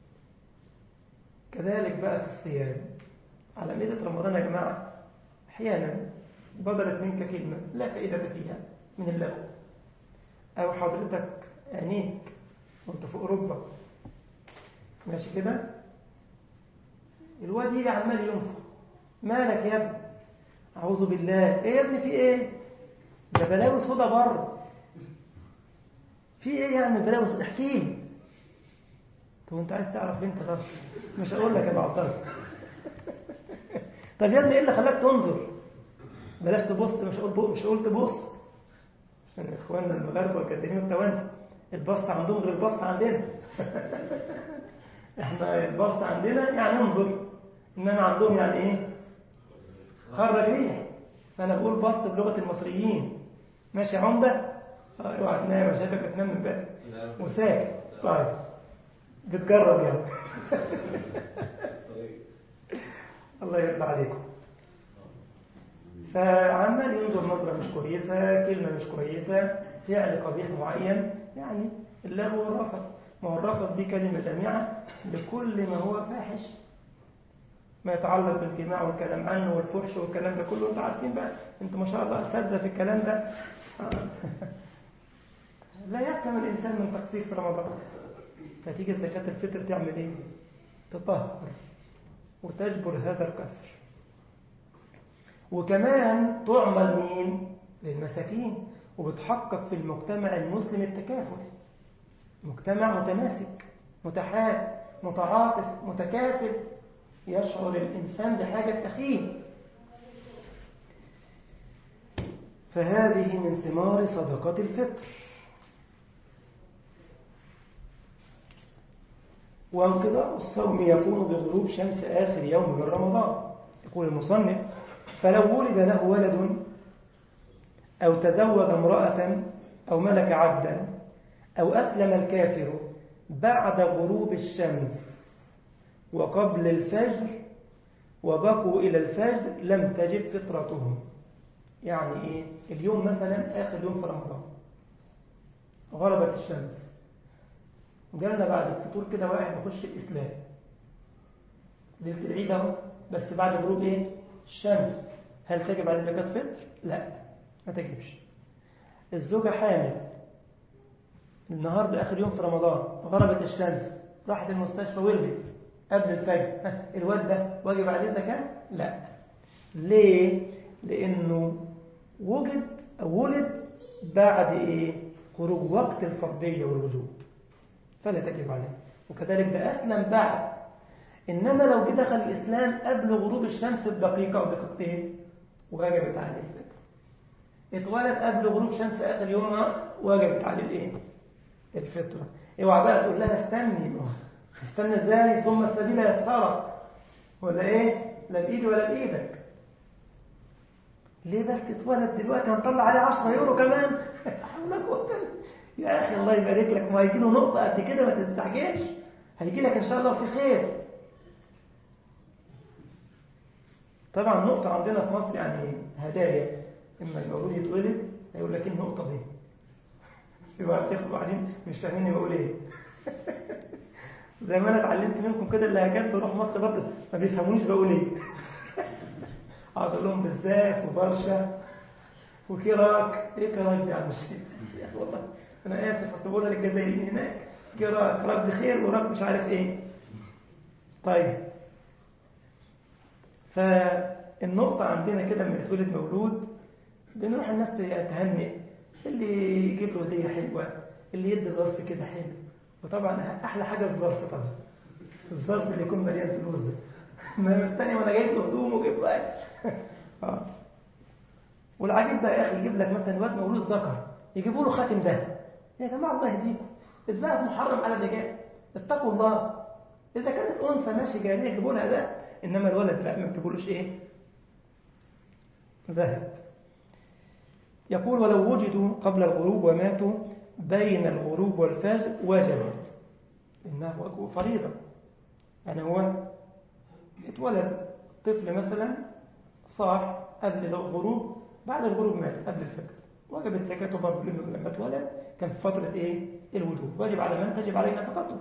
كذلك بقى في الصيام على مدة رمضان يا جماعة أحيانا بدرت منك كلمة لا فائدة فيها من اللغو أو حضرتك عينيك وانت في أوروبا ماشي كده الواد يجي عمال ينفخ مالك يا ابني أعوذ بالله إيه يا ابني في إيه ده بلاوي سودا بره في إيه يعني بلاوي سودا احكي لي طب انت عايز تعرف انت طب مش هقول لك يا معطل طب يا ابني ايه اللي خلاك تنظر بلاش تبص مش هقول مش هقول تبص عشان اخواننا المغاربه والكاتبين والتوانسه البسط عندهم غير البسط عندنا احنا البسط عندنا يعني انظر انما عندهم يعني ايه خرج ريح فانا بقول بسط بلغه المصريين ماشي عمده اه اوعى تنام مش هتبقى تنام من بدري وساكت طيب بتجرب يعني الله يرضى عليكم فعمال ينظر نظرة مش كويسة كلمة مش كويسة فعل قبيح معين يعني اللغو والرفض ما هو الرفض دي كلمة جامعة لكل ما هو فاحش ما يتعلق بالجماع والكلام عنه والفحش والكلام ده كله انتوا عارفين بقى انتوا ما شاء الله اساتذه في الكلام ده لا يسلم الانسان من تقصير في رمضان فتيجي زكاة الفطر تعمل ايه تطهر وتجبر هذا الكسر وكمان تعمل مين للمساكين وبتحقق في المجتمع المسلم التكافل مجتمع متماسك متحاب متعاطف متكافل يشعر الإنسان بحاجة أخيه فهذه من ثمار صدقة الفطر وانقضاء الصوم يكون بغروب شمس آخر يوم من رمضان يقول المصنف فلو ولد له ولد أو تزوج امرأة أو ملك عبدا أو أسلم الكافر بعد غروب الشمس وقبل الفجر وبقوا إلى الفجر لم تجب فطرتهم يعني إيه اليوم مثلا آخر يوم في رمضان غربت الشمس جالنا بعد الفطور كده واحد يخش الإسلام ليلة العيد اهو بس بعد غروب إيه الشمس هل تجب عليه زكاة فطر؟ لا ما تجبش الزوجة حامل النهاردة آخر يوم في رمضان غربت الشمس راحت المستشفى ولدت قبل الفجر الواد ده واجب عليه زكاة؟ لا ليه؟ لأنه وجد أو ولد بعد إيه؟ خروج وقت الفرضية والوجوب فلا تجب عليه وكذلك ده أسلم بعد إنما لو جه دخل الإسلام قبل غروب الشمس بدقيقة أو دقيقتين وجبت عليه الفطر اتولد قبل غروب شمس آخر يومها وجبت عليه الإيه؟ الفطرة اوعى بقى تقول لها استني استنى ازاي ثم السبيل يسرى ولا ايه لا بايدي ولا بايدك ليه بس اتولد دلوقتي هنطلع عليه 10 يورو كمان يا اخي الله يبارك لك ما هيجي له نقطه قد كده ما تستعجلش هيجي لك ان شاء الله في خير طبعا النقطة عندنا في مصر يعني هدايا اما المولود يتولد هيقول لك النقطة دي يبقى بتاخد بعدين مش فاهميني بقول ايه زي ما انا اتعلمت منكم كده اللي هكذا بروح مصر برضه ما بيفهمونيش بقول ايه اقعد اقول لهم بالذات وبرشا وكراك ايه كراك دي يا عم الشيخ يا اخي والله انا اسف اصل بقولها للجزائريين هناك كراك راك بخير وراك مش عارف ايه طيب فالنقطة عندنا كده لما يتولد مولود بنروح الناس تهنئ اللي يجيب له هدية حلوة اللي يدي ظرف كده حلو وطبعا احلى حاجه الظرف طبعا الظرف اللي يكون مليان فلوس ده ما الثاني وانا جايب له هدوم وجايب له اه والعجيب بقى يا اخي يجيب لك مثلا واد مولود ذكر يجيبوا له خاتم ذهب يا جماعه الله يهديكم الذهب محرم على الرجال اتقوا الله اذا كانت انثى ماشي جاريه يجيبوا لها ذهب انما الولد لا ما بتجيبولوش ايه ذهب يقول ولو وجدوا قبل الغروب وماتوا بين الغروب والفجر وجبت إنه فريضة يعني هو اتولد طفل مثلا صاح قبل الغروب بعد الغروب مات قبل الفجر وجب الزكاة برضه لما لما اتولد كان في فترة إيه؟ الوجوب واجب على من تجب عليه نفقته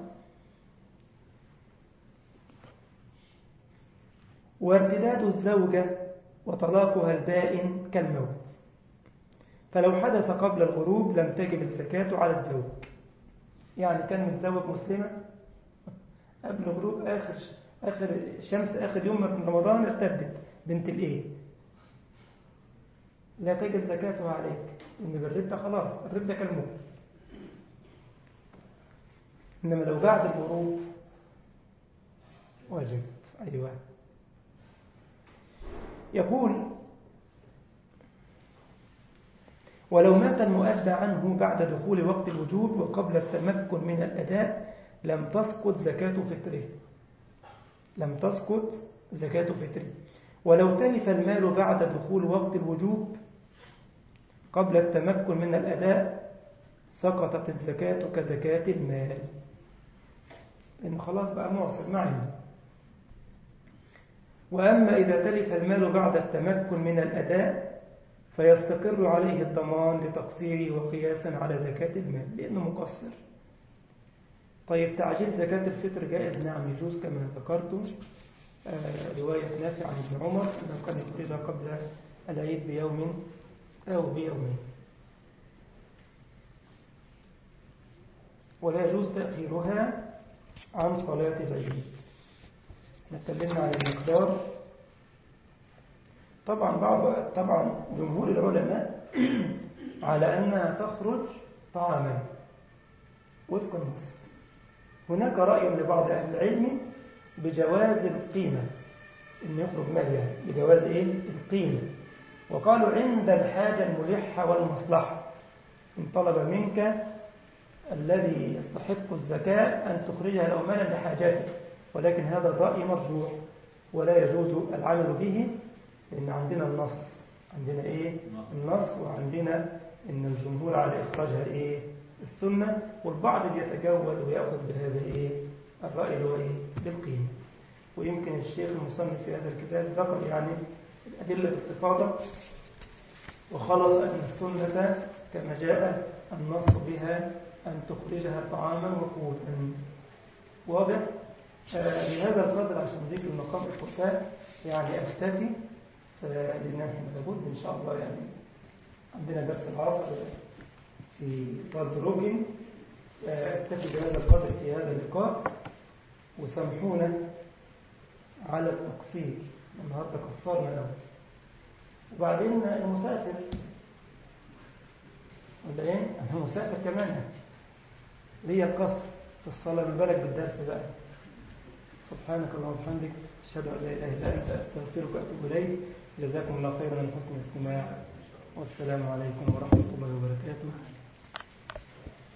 وارتداد الزوجة وطلاقها البائن كالموت فلو حدث قبل الغروب لم تجب الزكاة على الزوج يعني كان متزوج مسلمة قبل الغروب آخر آخر شمس آخر يوم من رمضان ارتدت بنت الإيه لا تجب زكاتها عليك إن بالردة خلاص الردة كالموت إنما لو بعد الغروب واجب أيوه يقول ولو مات المؤدى عنه بعد دخول وقت الوجوب وقبل التمكن من الأداء لم تسقط زكاة فطره لم تسقط زكاة فطره ولو تلف المال بعد دخول وقت الوجوب قبل التمكن من الأداء سقطت الزكاة كزكاة المال لأنه خلاص بقى معصر ما عنده وأما إذا تلف المال بعد التمكن من الأداء فيستقر عليه الضمان لتقصيره وقياسا على زكاة المال لأنه مقصر طيب تعجيل زكاة الفطر جائز نعم يجوز كما ذكرت آه رواية نافع عن ابن عمر أنه كان يخرجها قبل العيد بيوم أو بيومين ولا يجوز تأخيرها عن صلاة العيد نتكلمنا عن المقدار طبعا بعض طبعا جمهور العلماء على أنها تخرج طعاما وفق النص هناك رأي لبعض أهل العلم بجواز القيمة إن يخرج مال يعني بجواز إيه؟ القيمة وقالوا عند الحاجة الملحة والمصلحة إن طلب منك الذي يستحق الزكاة أن تخرجها لو مالا لحاجاته ولكن هذا الرأي مرجوح ولا يجوز العمل به لأن عندنا النص عندنا إيه النص وعندنا إن الجمهور على إخراجها إيه السنة والبعض بيتجوز ويأخذ بهذا إيه الرأي اللي هو إيه بالقيمة ويمكن الشيخ المصنف في هذا الكتاب ذكر يعني الأدلة باستفاضة وخلص أن السنة كما جاء النص بها أن تخرجها طعاما وقوتا واضح آه بهذا القدر عشان ذكر المقام الخفاء يعني أكتفي لأن احنا لابد إن شاء الله يعني عندنا درس العصر في فرد روجن أكتفي بهذا القدر في هذا اللقاء وسامحونا على التقصير النهارده قصرنا الأول وبعدين المسافر ولا ايه؟ أنا مسافر كمان ليا القصر في الصلاة ما بالك بالدرس بقى سبحانك اللهم وبحمدك أشهد أن لا إله إلا أنت أستغفرك وأتوب إليك جزاكم الله خيرا من حسن الاستماع والسلام عليكم ورحمة الله وبركاته